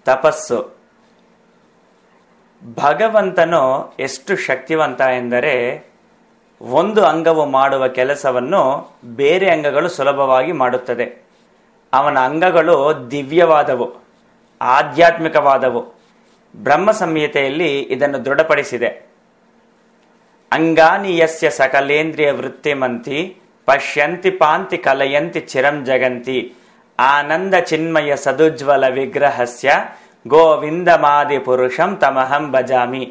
ತಪಸ್ಸು ಭಗವಂತನು ಎಷ್ಟು ಶಕ್ತಿವಂತ ಎಂದರೆ ಒಂದು ಅಂಗವು ಮಾಡುವ ಕೆಲಸವನ್ನು ಬೇರೆ ಅಂಗಗಳು ಸುಲಭವಾಗಿ ಮಾಡುತ್ತದೆ ಅವನ ಅಂಗಗಳು ದಿವ್ಯವಾದವು ಆಧ್ಯಾತ್ಮಿಕವಾದವು ಬ್ರಹ್ಮ ಸಂಹಿತೆಯಲ್ಲಿ ಇದನ್ನು ದೃಢಪಡಿಸಿದೆ ಅಂಗಾನಿ ಯಸ್ಯ ಸಕಲೇಂದ್ರಿಯ ವೃತ್ತಿಮಂತಿ ಪಶ್ಯಂತಿ ಪಾಂತಿ ಕಲಯಂತಿ ಚಿರಂ ಜಗಂತಿ ಆನಂದ ಚಿನ್ಮಯ ಸದುಜ್ವಲ ವಿಗ್ರಹಸ್ಯ ಗೋವಿಂದಮಾದಿ ಪುರುಷಂ ತಮಹಂ ಭಜಾಮಿ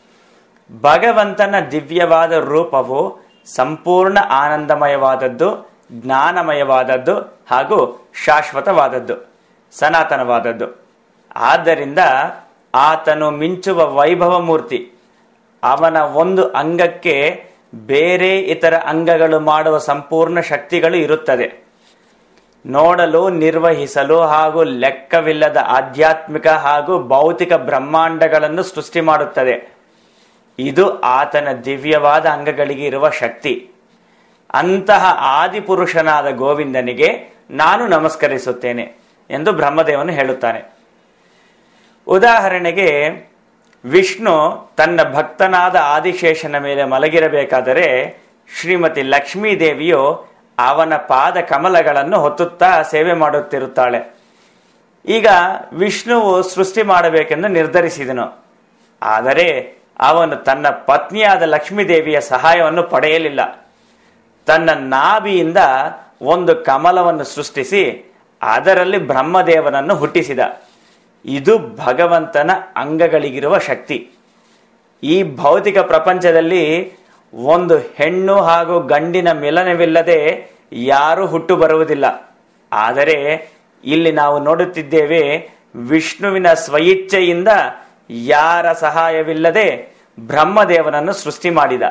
ಭಗವಂತನ ದಿವ್ಯವಾದ ರೂಪವು ಸಂಪೂರ್ಣ ಆನಂದಮಯವಾದದ್ದು ಜ್ಞಾನಮಯವಾದದ್ದು ಹಾಗೂ ಶಾಶ್ವತವಾದದ್ದು ಸನಾತನವಾದದ್ದು ಆದ್ದರಿಂದ ಆತನು ಮಿಂಚುವ ವೈಭವ ಮೂರ್ತಿ ಅವನ ಒಂದು ಅಂಗಕ್ಕೆ ಬೇರೆ ಇತರ ಅಂಗಗಳು ಮಾಡುವ ಸಂಪೂರ್ಣ ಶಕ್ತಿಗಳು ಇರುತ್ತದೆ ನೋಡಲು ನಿರ್ವಹಿಸಲು ಹಾಗೂ ಲೆಕ್ಕವಿಲ್ಲದ ಆಧ್ಯಾತ್ಮಿಕ ಹಾಗೂ ಭೌತಿಕ ಬ್ರಹ್ಮಾಂಡಗಳನ್ನು ಸೃಷ್ಟಿ ಮಾಡುತ್ತದೆ ಇದು ಆತನ ದಿವ್ಯವಾದ ಅಂಗಗಳಿಗೆ ಇರುವ ಶಕ್ತಿ ಅಂತಹ ಆದಿಪುರುಷನಾದ ಗೋವಿಂದನಿಗೆ ನಾನು ನಮಸ್ಕರಿಸುತ್ತೇನೆ ಎಂದು ಬ್ರಹ್ಮದೇವನು ಹೇಳುತ್ತಾನೆ ಉದಾಹರಣೆಗೆ ವಿಷ್ಣು ತನ್ನ ಭಕ್ತನಾದ ಆದಿಶೇಷನ ಮೇಲೆ ಮಲಗಿರಬೇಕಾದರೆ ಶ್ರೀಮತಿ ಲಕ್ಷ್ಮೀ ದೇವಿಯು ಅವನ ಪಾದ ಕಮಲಗಳನ್ನು ಹೊತ್ತುತ್ತಾ ಸೇವೆ ಮಾಡುತ್ತಿರುತ್ತಾಳೆ ಈಗ ವಿಷ್ಣುವು ಸೃಷ್ಟಿ ಮಾಡಬೇಕೆಂದು ನಿರ್ಧರಿಸಿದನು ಆದರೆ ಅವನು ತನ್ನ ಪತ್ನಿಯಾದ ಲಕ್ಷ್ಮೀ ದೇವಿಯ ಸಹಾಯವನ್ನು ಪಡೆಯಲಿಲ್ಲ ತನ್ನ ನಾಭಿಯಿಂದ ಒಂದು ಕಮಲವನ್ನು ಸೃಷ್ಟಿಸಿ ಅದರಲ್ಲಿ ಬ್ರಹ್ಮದೇವನನ್ನು ಹುಟ್ಟಿಸಿದ ಇದು ಭಗವಂತನ ಅಂಗಗಳಿಗಿರುವ ಶಕ್ತಿ ಈ ಭೌತಿಕ ಪ್ರಪಂಚದಲ್ಲಿ ಒಂದು ಹೆಣ್ಣು ಹಾಗೂ ಗಂಡಿನ ಮಿಲನವಿಲ್ಲದೆ ಯಾರೂ ಹುಟ್ಟು ಬರುವುದಿಲ್ಲ ಆದರೆ ಇಲ್ಲಿ ನಾವು ನೋಡುತ್ತಿದ್ದೇವೆ ವಿಷ್ಣುವಿನ ಸ್ವಇಚ್ಛೆಯಿಂದ ಯಾರ ಸಹಾಯವಿಲ್ಲದೆ ಬ್ರಹ್ಮದೇವನನ್ನು ಸೃಷ್ಟಿ ಮಾಡಿದ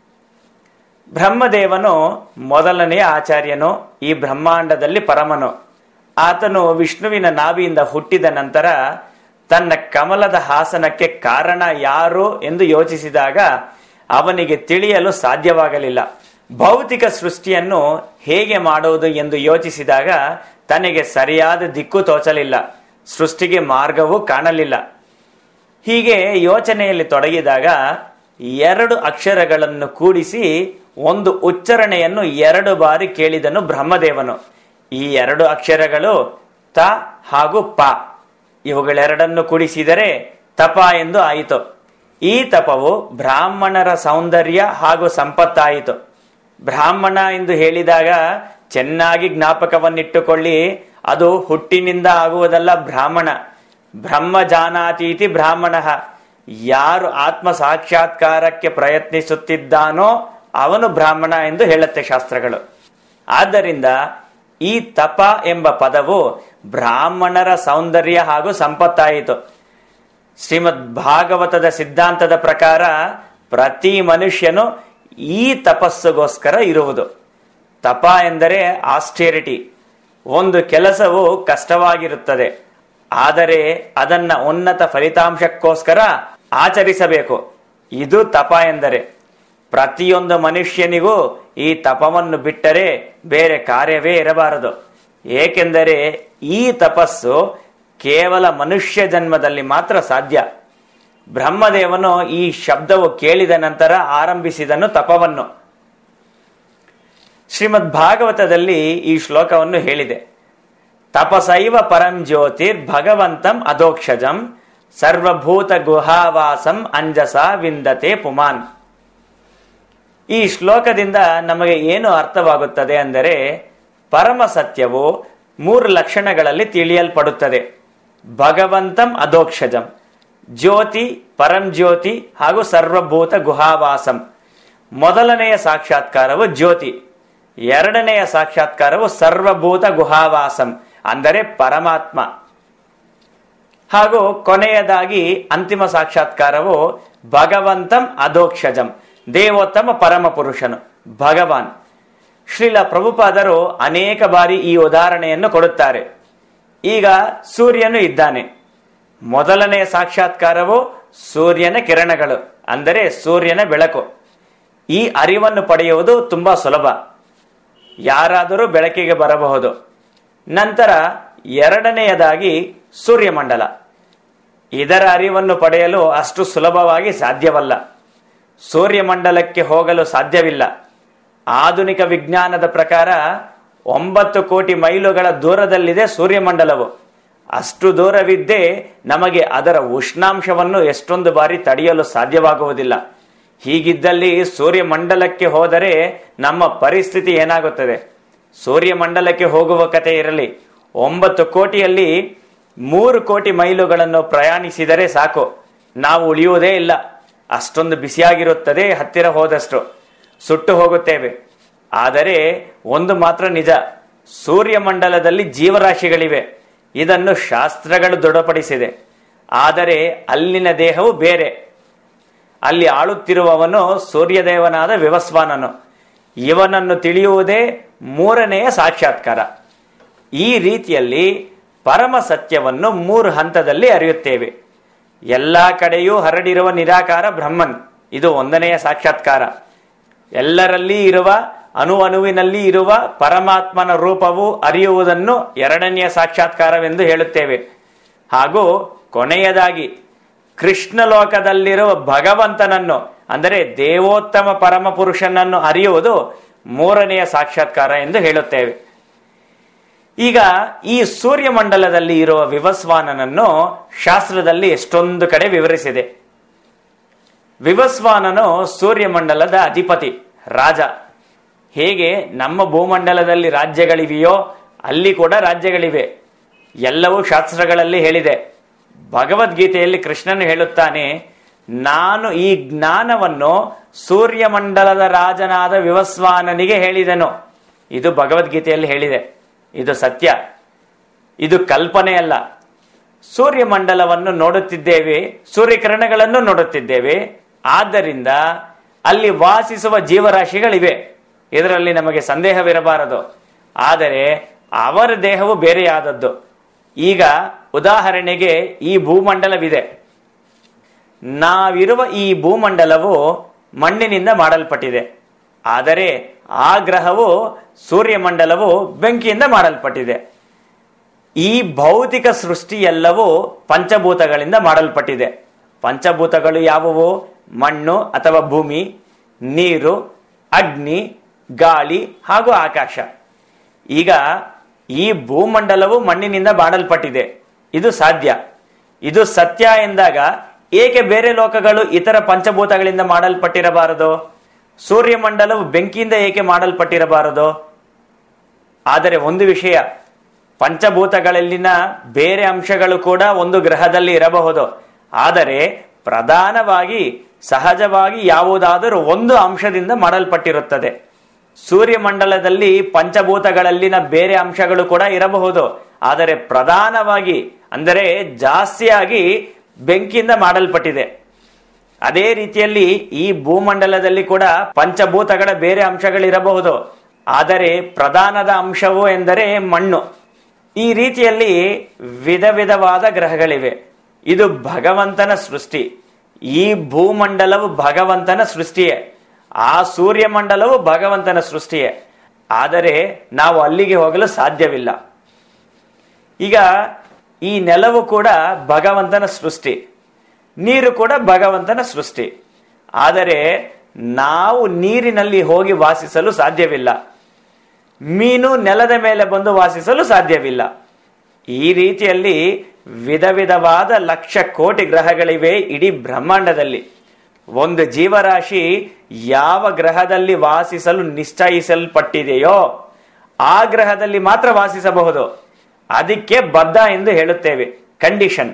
ಬ್ರಹ್ಮದೇವನು ಮೊದಲನೆಯ ಆಚಾರ್ಯನು ಈ ಬ್ರಹ್ಮಾಂಡದಲ್ಲಿ ಪರಮನು ಆತನು ವಿಷ್ಣುವಿನ ನಾಭಿಯಿಂದ ಹುಟ್ಟಿದ ನಂತರ ತನ್ನ ಕಮಲದ ಹಾಸನಕ್ಕೆ ಕಾರಣ ಯಾರು ಎಂದು ಯೋಚಿಸಿದಾಗ ಅವನಿಗೆ ತಿಳಿಯಲು ಸಾಧ್ಯವಾಗಲಿಲ್ಲ ಭೌತಿಕ ಸೃಷ್ಟಿಯನ್ನು ಹೇಗೆ ಮಾಡುವುದು ಎಂದು ಯೋಚಿಸಿದಾಗ ತನಗೆ ಸರಿಯಾದ ದಿಕ್ಕು ತೋಚಲಿಲ್ಲ ಸೃಷ್ಟಿಗೆ ಮಾರ್ಗವೂ ಕಾಣಲಿಲ್ಲ ಹೀಗೆ ಯೋಚನೆಯಲ್ಲಿ ತೊಡಗಿದಾಗ ಎರಡು ಅಕ್ಷರಗಳನ್ನು ಕೂಡಿಸಿ ಒಂದು ಉಚ್ಚರಣೆಯನ್ನು ಎರಡು ಬಾರಿ ಕೇಳಿದನು ಬ್ರಹ್ಮದೇವನು ಈ ಎರಡು ಅಕ್ಷರಗಳು ತ ಹಾಗೂ ಪ ಇವುಗಳೆರಡನ್ನು ಕೂಡಿಸಿದರೆ ತಪ ಎಂದು ಆಯಿತು ಈ ತಪವು ಬ್ರಾಹ್ಮಣರ ಸೌಂದರ್ಯ ಹಾಗೂ ಸಂಪತ್ತಾಯಿತು ಬ್ರಾಹ್ಮಣ ಎಂದು ಹೇಳಿದಾಗ ಚೆನ್ನಾಗಿ ಜ್ಞಾಪಕವನ್ನಿಟ್ಟುಕೊಳ್ಳಿ ಅದು ಹುಟ್ಟಿನಿಂದ ಆಗುವುದಲ್ಲ ಬ್ರಾಹ್ಮಣ ಬ್ರಹ್ಮ ಜಾನಾತೀತಿ ಬ್ರಾಹ್ಮಣ ಯಾರು ಆತ್ಮ ಸಾಕ್ಷಾತ್ಕಾರಕ್ಕೆ ಪ್ರಯತ್ನಿಸುತ್ತಿದ್ದಾನೋ ಅವನು ಬ್ರಾಹ್ಮಣ ಎಂದು ಹೇಳುತ್ತೆ ಶಾಸ್ತ್ರಗಳು ಆದ್ದರಿಂದ ಈ ತಪ ಎಂಬ ಪದವು ಬ್ರಾಹ್ಮಣರ ಸೌಂದರ್ಯ ಹಾಗೂ ಸಂಪತ್ತಾಯಿತು ಶ್ರೀಮದ್ ಭಾಗವತದ ಸಿದ್ಧಾಂತದ ಪ್ರಕಾರ ಪ್ರತಿ ಮನುಷ್ಯನು ಈ ತಪಸ್ಸುಗೋಸ್ಕರ ಇರುವುದು ತಪ ಎಂದರೆ ಆಸ್ಟೇರಿಟಿ ಒಂದು ಕೆಲಸವು ಕಷ್ಟವಾಗಿರುತ್ತದೆ ಆದರೆ ಅದನ್ನ ಉನ್ನತ ಫಲಿತಾಂಶಕ್ಕೋಸ್ಕರ ಆಚರಿಸಬೇಕು ಇದು ತಪ ಎಂದರೆ ಪ್ರತಿಯೊಂದು ಮನುಷ್ಯನಿಗೂ ಈ ತಪವನ್ನು ಬಿಟ್ಟರೆ ಬೇರೆ ಕಾರ್ಯವೇ ಇರಬಾರದು ಏಕೆಂದರೆ ಈ ತಪಸ್ಸು ಕೇವಲ ಮನುಷ್ಯ ಜನ್ಮದಲ್ಲಿ ಮಾತ್ರ ಸಾಧ್ಯ ಬ್ರಹ್ಮದೇವನು ಈ ಶಬ್ದವು ಕೇಳಿದ ನಂತರ ಆರಂಭಿಸಿದನು ತಪವನ್ನು ಶ್ರೀಮದ್ ಭಾಗವತದಲ್ಲಿ ಈ ಶ್ಲೋಕವನ್ನು ಹೇಳಿದೆ ತಪಸೈವ ಪರಂ ಜ್ಯೋತಿರ್ ಭಗವಂತಂ ಅಧೋಕ್ಷಜಂ ಸರ್ವಭೂತ ಗುಹಾವಾಸಂ ಅಂಜಸ ವಿಂದತೆ ಪುಮಾನ್ ಈ ಶ್ಲೋಕದಿಂದ ನಮಗೆ ಏನು ಅರ್ಥವಾಗುತ್ತದೆ ಅಂದರೆ ಪರಮ ಸತ್ಯವು ಮೂರು ಲಕ್ಷಣಗಳಲ್ಲಿ ತಿಳಿಯಲ್ಪಡುತ್ತದೆ ಭಗವಂತಂ ಅಧೋಕ್ಷಜಂ ಜ್ಯೋತಿ ಪರಂ ಜ್ಯೋತಿ ಹಾಗೂ ಸರ್ವಭೂತ ಗುಹಾವಾಸಂ ಮೊದಲನೆಯ ಸಾಕ್ಷಾತ್ಕಾರವು ಜ್ಯೋತಿ ಎರಡನೆಯ ಸಾಕ್ಷಾತ್ಕಾರವು ಸರ್ವಭೂತ ಗುಹಾವಾಸಂ ಅಂದರೆ ಪರಮಾತ್ಮ ಹಾಗೂ ಕೊನೆಯದಾಗಿ ಅಂತಿಮ ಸಾಕ್ಷಾತ್ಕಾರವು ಭಗವಂತಂ ಅಧೋಕ್ಷಜಂ ದೇವೋತ್ತಮ ಪರಮ ಪುರುಷನು ಭಗವಾನ್ ಶ್ರೀಲ ಪ್ರಭುಪಾದರು ಅನೇಕ ಬಾರಿ ಈ ಉದಾಹರಣೆಯನ್ನು ಕೊಡುತ್ತಾರೆ ಈಗ ಸೂರ್ಯನು ಇದ್ದಾನೆ ಮೊದಲನೆಯ ಸಾಕ್ಷಾತ್ಕಾರವು ಸೂರ್ಯನ ಕಿರಣಗಳು ಅಂದರೆ ಸೂರ್ಯನ ಬೆಳಕು ಈ ಅರಿವನ್ನು ಪಡೆಯುವುದು ತುಂಬಾ ಸುಲಭ ಯಾರಾದರೂ ಬೆಳಕಿಗೆ ಬರಬಹುದು ನಂತರ ಎರಡನೆಯದಾಗಿ ಸೂರ್ಯಮಂಡಲ ಇದರ ಅರಿವನ್ನು ಪಡೆಯಲು ಅಷ್ಟು ಸುಲಭವಾಗಿ ಸಾಧ್ಯವಲ್ಲ ಸೂರ್ಯಮಂಡಲಕ್ಕೆ ಹೋಗಲು ಸಾಧ್ಯವಿಲ್ಲ ಆಧುನಿಕ ವಿಜ್ಞಾನದ ಪ್ರಕಾರ ಒಂಬತ್ತು ಕೋಟಿ ಮೈಲುಗಳ ದೂರದಲ್ಲಿದೆ ಸೂರ್ಯಮಂಡಲವು ಅಷ್ಟು ದೂರವಿದ್ದೇ ನಮಗೆ ಅದರ ಉಷ್ಣಾಂಶವನ್ನು ಎಷ್ಟೊಂದು ಬಾರಿ ತಡೆಯಲು ಸಾಧ್ಯವಾಗುವುದಿಲ್ಲ ಹೀಗಿದ್ದಲ್ಲಿ ಸೂರ್ಯಮಂಡಲಕ್ಕೆ ಹೋದರೆ ನಮ್ಮ ಪರಿಸ್ಥಿತಿ ಏನಾಗುತ್ತದೆ ಸೂರ್ಯಮಂಡಲಕ್ಕೆ ಹೋಗುವ ಕತೆ ಇರಲಿ ಒಂಬತ್ತು ಕೋಟಿಯಲ್ಲಿ ಮೂರು ಕೋಟಿ ಮೈಲುಗಳನ್ನು ಪ್ರಯಾಣಿಸಿದರೆ ಸಾಕು ನಾವು ಉಳಿಯುವುದೇ ಇಲ್ಲ ಅಷ್ಟೊಂದು ಬಿಸಿಯಾಗಿರುತ್ತದೆ ಹತ್ತಿರ ಹೋದಷ್ಟು ಸುಟ್ಟು ಹೋಗುತ್ತೇವೆ ಆದರೆ ಒಂದು ಮಾತ್ರ ನಿಜ ಸೂರ್ಯಮಂಡಲದಲ್ಲಿ ಜೀವರಾಶಿಗಳಿವೆ ಇದನ್ನು ಶಾಸ್ತ್ರಗಳು ದೃಢಪಡಿಸಿದೆ ಆದರೆ ಅಲ್ಲಿನ ದೇಹವು ಬೇರೆ ಅಲ್ಲಿ ಆಳುತ್ತಿರುವವನು ಸೂರ್ಯದೇವನಾದ ವಿವಸ್ವಾನನು ಇವನನ್ನು ತಿಳಿಯುವುದೇ ಮೂರನೆಯ ಸಾಕ್ಷಾತ್ಕಾರ ಈ ರೀತಿಯಲ್ಲಿ ಪರಮ ಸತ್ಯವನ್ನು ಮೂರು ಹಂತದಲ್ಲಿ ಅರಿಯುತ್ತೇವೆ ಎಲ್ಲ ಕಡೆಯೂ ಹರಡಿರುವ ನಿರಾಕಾರ ಬ್ರಹ್ಮನ್ ಇದು ಒಂದನೆಯ ಸಾಕ್ಷಾತ್ಕಾರ ಎಲ್ಲರಲ್ಲಿ ಇರುವ ಅಣು ಅಣುವಿನಲ್ಲಿ ಇರುವ ಪರಮಾತ್ಮನ ರೂಪವು ಅರಿಯುವುದನ್ನು ಎರಡನೆಯ ಸಾಕ್ಷಾತ್ಕಾರವೆಂದು ಹೇಳುತ್ತೇವೆ ಹಾಗೂ ಕೊನೆಯದಾಗಿ ಕೃಷ್ಣ ಲೋಕದಲ್ಲಿರುವ ಭಗವಂತನನ್ನು ಅಂದರೆ ದೇವೋತ್ತಮ ಪರಮ ಪುರುಷನನ್ನು ಅರಿಯುವುದು ಮೂರನೆಯ ಸಾಕ್ಷಾತ್ಕಾರ ಎಂದು ಹೇಳುತ್ತೇವೆ ಈಗ ಈ ಸೂರ್ಯಮಂಡಲದಲ್ಲಿ ಇರುವ ವಿವಸ್ವಾನನನ್ನು ಶಾಸ್ತ್ರದಲ್ಲಿ ಎಷ್ಟೊಂದು ಕಡೆ ವಿವರಿಸಿದೆ ವಿವಸ್ವಾನನು ಸೂರ್ಯಮಂಡಲದ ಅಧಿಪತಿ ರಾಜ ಹೇಗೆ ನಮ್ಮ ಭೂಮಂಡಲದಲ್ಲಿ ರಾಜ್ಯಗಳಿವೆಯೋ ಅಲ್ಲಿ ಕೂಡ ರಾಜ್ಯಗಳಿವೆ ಎಲ್ಲವೂ ಶಾಸ್ತ್ರಗಳಲ್ಲಿ ಹೇಳಿದೆ ಭಗವದ್ಗೀತೆಯಲ್ಲಿ ಕೃಷ್ಣನು ಹೇಳುತ್ತಾನೆ ನಾನು ಈ ಜ್ಞಾನವನ್ನು ಸೂರ್ಯಮಂಡಲದ ರಾಜನಾದ ವಿವಸ್ವಾನನಿಗೆ ಹೇಳಿದೆನು ಇದು ಭಗವದ್ಗೀತೆಯಲ್ಲಿ ಹೇಳಿದೆ ಇದು ಸತ್ಯ ಇದು ಕಲ್ಪನೆಯಲ್ಲ ಸೂರ್ಯಮಂಡಲವನ್ನು ನೋಡುತ್ತಿದ್ದೇವೆ ಸೂರ್ಯಕಿರಣಗಳನ್ನು ನೋಡುತ್ತಿದ್ದೇವೆ ಆದ್ದರಿಂದ ಅಲ್ಲಿ ವಾಸಿಸುವ ಜೀವರಾಶಿಗಳಿವೆ ಇದರಲ್ಲಿ ನಮಗೆ ಸಂದೇಹವಿರಬಾರದು ಆದರೆ ಅವರ ದೇಹವು ಬೇರೆಯಾದದ್ದು ಈಗ ಉದಾಹರಣೆಗೆ ಈ ಭೂಮಂಡಲವಿದೆ ನಾವಿರುವ ಈ ಭೂಮಂಡಲವು ಮಣ್ಣಿನಿಂದ ಮಾಡಲ್ಪಟ್ಟಿದೆ ಆದರೆ ಆ ಗ್ರಹವು ಸೂರ್ಯಮಂಡಲವು ಬೆಂಕಿಯಿಂದ ಮಾಡಲ್ಪಟ್ಟಿದೆ ಈ ಭೌತಿಕ ಸೃಷ್ಟಿ ಎಲ್ಲವೂ ಪಂಚಭೂತಗಳಿಂದ ಮಾಡಲ್ಪಟ್ಟಿದೆ ಪಂಚಭೂತಗಳು ಯಾವುವು ಮಣ್ಣು ಅಥವಾ ಭೂಮಿ ನೀರು ಅಗ್ನಿ ಗಾಳಿ ಹಾಗೂ ಆಕಾಶ ಈಗ ಈ ಭೂಮಂಡಲವು ಮಣ್ಣಿನಿಂದ ಮಾಡಲ್ಪಟ್ಟಿದೆ ಇದು ಸಾಧ್ಯ ಇದು ಸತ್ಯ ಎಂದಾಗ ಏಕೆ ಬೇರೆ ಲೋಕಗಳು ಇತರ ಪಂಚಭೂತಗಳಿಂದ ಮಾಡಲ್ಪಟ್ಟಿರಬಾರದು ಸೂರ್ಯಮಂಡಲವು ಬೆಂಕಿಯಿಂದ ಏಕೆ ಮಾಡಲ್ಪಟ್ಟಿರಬಾರದು ಆದರೆ ಒಂದು ವಿಷಯ ಪಂಚಭೂತಗಳಲ್ಲಿನ ಬೇರೆ ಅಂಶಗಳು ಕೂಡ ಒಂದು ಗ್ರಹದಲ್ಲಿ ಇರಬಹುದು ಆದರೆ ಪ್ರಧಾನವಾಗಿ ಸಹಜವಾಗಿ ಯಾವುದಾದರೂ ಒಂದು ಅಂಶದಿಂದ ಮಾಡಲ್ಪಟ್ಟಿರುತ್ತದೆ ಸೂರ್ಯಮಂಡಲದಲ್ಲಿ ಪಂಚಭೂತಗಳಲ್ಲಿನ ಬೇರೆ ಅಂಶಗಳು ಕೂಡ ಇರಬಹುದು ಆದರೆ ಪ್ರಧಾನವಾಗಿ ಅಂದರೆ ಜಾಸ್ತಿಯಾಗಿ ಬೆಂಕಿಯಿಂದ ಮಾಡಲ್ಪಟ್ಟಿದೆ ಅದೇ ರೀತಿಯಲ್ಲಿ ಈ ಭೂಮಂಡಲದಲ್ಲಿ ಕೂಡ ಪಂಚಭೂತಗಳ ಬೇರೆ ಅಂಶಗಳಿರಬಹುದು ಆದರೆ ಪ್ರಧಾನದ ಅಂಶವು ಎಂದರೆ ಮಣ್ಣು ಈ ರೀತಿಯಲ್ಲಿ ವಿಧ ವಿಧವಾದ ಗ್ರಹಗಳಿವೆ ಇದು ಭಗವಂತನ ಸೃಷ್ಟಿ ಈ ಭೂಮಂಡಲವು ಭಗವಂತನ ಸೃಷ್ಟಿಯೇ ಆ ಸೂರ್ಯಮಂಡಲವು ಭಗವಂತನ ಸೃಷ್ಟಿಯೇ ಆದರೆ ನಾವು ಅಲ್ಲಿಗೆ ಹೋಗಲು ಸಾಧ್ಯವಿಲ್ಲ ಈಗ ಈ ನೆಲವು ಕೂಡ ಭಗವಂತನ ಸೃಷ್ಟಿ ನೀರು ಕೂಡ ಭಗವಂತನ ಸೃಷ್ಟಿ ಆದರೆ ನಾವು ನೀರಿನಲ್ಲಿ ಹೋಗಿ ವಾಸಿಸಲು ಸಾಧ್ಯವಿಲ್ಲ ಮೀನು ನೆಲದ ಮೇಲೆ ಬಂದು ವಾಸಿಸಲು ಸಾಧ್ಯವಿಲ್ಲ ಈ ರೀತಿಯಲ್ಲಿ ವಿಧ ವಿಧವಾದ ಲಕ್ಷ ಕೋಟಿ ಗ್ರಹಗಳಿವೆ ಇಡೀ ಬ್ರಹ್ಮಾಂಡದಲ್ಲಿ ಒಂದು ಜೀವರಾಶಿ ಯಾವ ಗ್ರಹದಲ್ಲಿ ವಾಸಿಸಲು ನಿಶ್ಚಯಿಸಲ್ಪಟ್ಟಿದೆಯೋ ಆ ಗ್ರಹದಲ್ಲಿ ಮಾತ್ರ ವಾಸಿಸಬಹುದು ಅದಕ್ಕೆ ಬದ್ಧ ಎಂದು ಹೇಳುತ್ತೇವೆ ಕಂಡೀಷನ್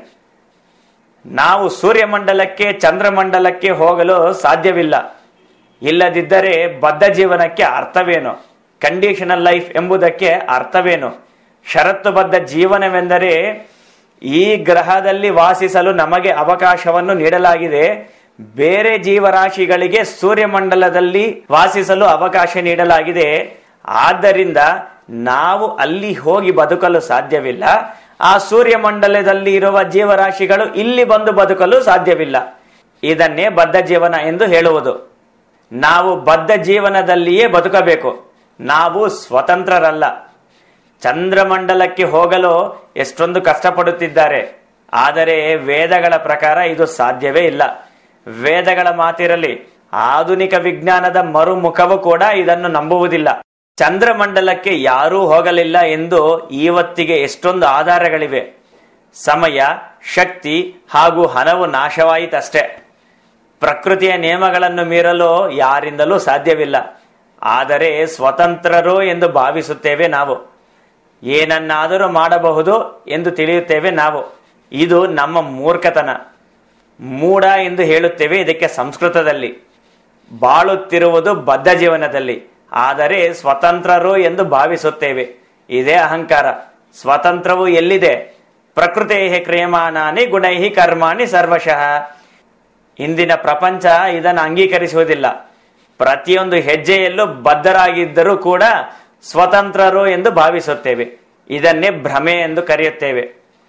ನಾವು ಸೂರ್ಯಮಂಡಲಕ್ಕೆ ಚಂದ್ರಮಂಡಲಕ್ಕೆ ಹೋಗಲು ಸಾಧ್ಯವಿಲ್ಲ ಇಲ್ಲದಿದ್ದರೆ ಬದ್ಧ ಜೀವನಕ್ಕೆ ಅರ್ಥವೇನು ಕಂಡೀಷನಲ್ ಲೈಫ್ ಎಂಬುದಕ್ಕೆ ಅರ್ಥವೇನು ಷರತ್ತುಬದ್ಧ ಜೀವನವೆಂದರೆ ಈ ಗ್ರಹದಲ್ಲಿ ವಾಸಿಸಲು ನಮಗೆ ಅವಕಾಶವನ್ನು ನೀಡಲಾಗಿದೆ ಬೇರೆ ಜೀವರಾಶಿಗಳಿಗೆ ಸೂರ್ಯಮಂಡಲದಲ್ಲಿ ವಾಸಿಸಲು ಅವಕಾಶ ನೀಡಲಾಗಿದೆ ಆದ್ದರಿಂದ ನಾವು ಅಲ್ಲಿ ಹೋಗಿ ಬದುಕಲು ಸಾಧ್ಯವಿಲ್ಲ ಆ ಸೂರ್ಯಮಂಡಲದಲ್ಲಿ ಇರುವ ಜೀವರಾಶಿಗಳು ಇಲ್ಲಿ ಬಂದು ಬದುಕಲು ಸಾಧ್ಯವಿಲ್ಲ ಇದನ್ನೇ ಬದ್ಧ ಜೀವನ ಎಂದು ಹೇಳುವುದು ನಾವು ಬದ್ಧ ಜೀವನದಲ್ಲಿಯೇ ಬದುಕಬೇಕು ನಾವು ಸ್ವತಂತ್ರರಲ್ಲ ಚಂದ್ರಮಂಡಲಕ್ಕೆ ಹೋಗಲು ಎಷ್ಟೊಂದು ಕಷ್ಟಪಡುತ್ತಿದ್ದಾರೆ ಆದರೆ ವೇದಗಳ ಪ್ರಕಾರ ಇದು ಸಾಧ್ಯವೇ ಇಲ್ಲ ವೇದಗಳ ಮಾತಿರಲಿ ಆಧುನಿಕ ವಿಜ್ಞಾನದ ಮರುಮುಖವು ಕೂಡ ಇದನ್ನು ನಂಬುವುದಿಲ್ಲ ಚಂದ್ರಮಂಡಲಕ್ಕೆ ಯಾರೂ ಹೋಗಲಿಲ್ಲ ಎಂದು ಇವತ್ತಿಗೆ ಎಷ್ಟೊಂದು ಆಧಾರಗಳಿವೆ ಸಮಯ ಶಕ್ತಿ ಹಾಗೂ ಹಣವು ನಾಶವಾಯಿತಷ್ಟೇ ಪ್ರಕೃತಿಯ ನಿಯಮಗಳನ್ನು ಮೀರಲು ಯಾರಿಂದಲೂ ಸಾಧ್ಯವಿಲ್ಲ ಆದರೆ ಸ್ವತಂತ್ರರು ಎಂದು ಭಾವಿಸುತ್ತೇವೆ ನಾವು ಏನನ್ನಾದರೂ ಮಾಡಬಹುದು ಎಂದು ತಿಳಿಯುತ್ತೇವೆ ನಾವು ಇದು ನಮ್ಮ ಮೂರ್ಖತನ ಮೂಢ ಎಂದು ಹೇಳುತ್ತೇವೆ ಇದಕ್ಕೆ ಸಂಸ್ಕೃತದಲ್ಲಿ ಬಾಳುತ್ತಿರುವುದು ಬದ್ಧ ಜೀವನದಲ್ಲಿ ಆದರೆ ಸ್ವತಂತ್ರರು ಎಂದು ಭಾವಿಸುತ್ತೇವೆ ಇದೇ ಅಹಂಕಾರ ಸ್ವತಂತ್ರವು ಎಲ್ಲಿದೆ ಪ್ರಕೃತಿ ಕ್ರಿಯಮಾನಾನಿ ಗುಣೈಹಿ ಕರ್ಮಾಣಿ ಸರ್ವಶಃ ಇಂದಿನ ಪ್ರಪಂಚ ಇದನ್ನು ಅಂಗೀಕರಿಸುವುದಿಲ್ಲ ಪ್ರತಿಯೊಂದು ಹೆಜ್ಜೆಯಲ್ಲೂ ಬದ್ಧರಾಗಿದ್ದರೂ ಕೂಡ ಸ್ವತಂತ್ರರು ಎಂದು ಭಾವಿಸುತ್ತೇವೆ ಇದನ್ನೇ ಭ್ರಮೆ ಎಂದು ಕರೆಯುತ್ತೇವೆ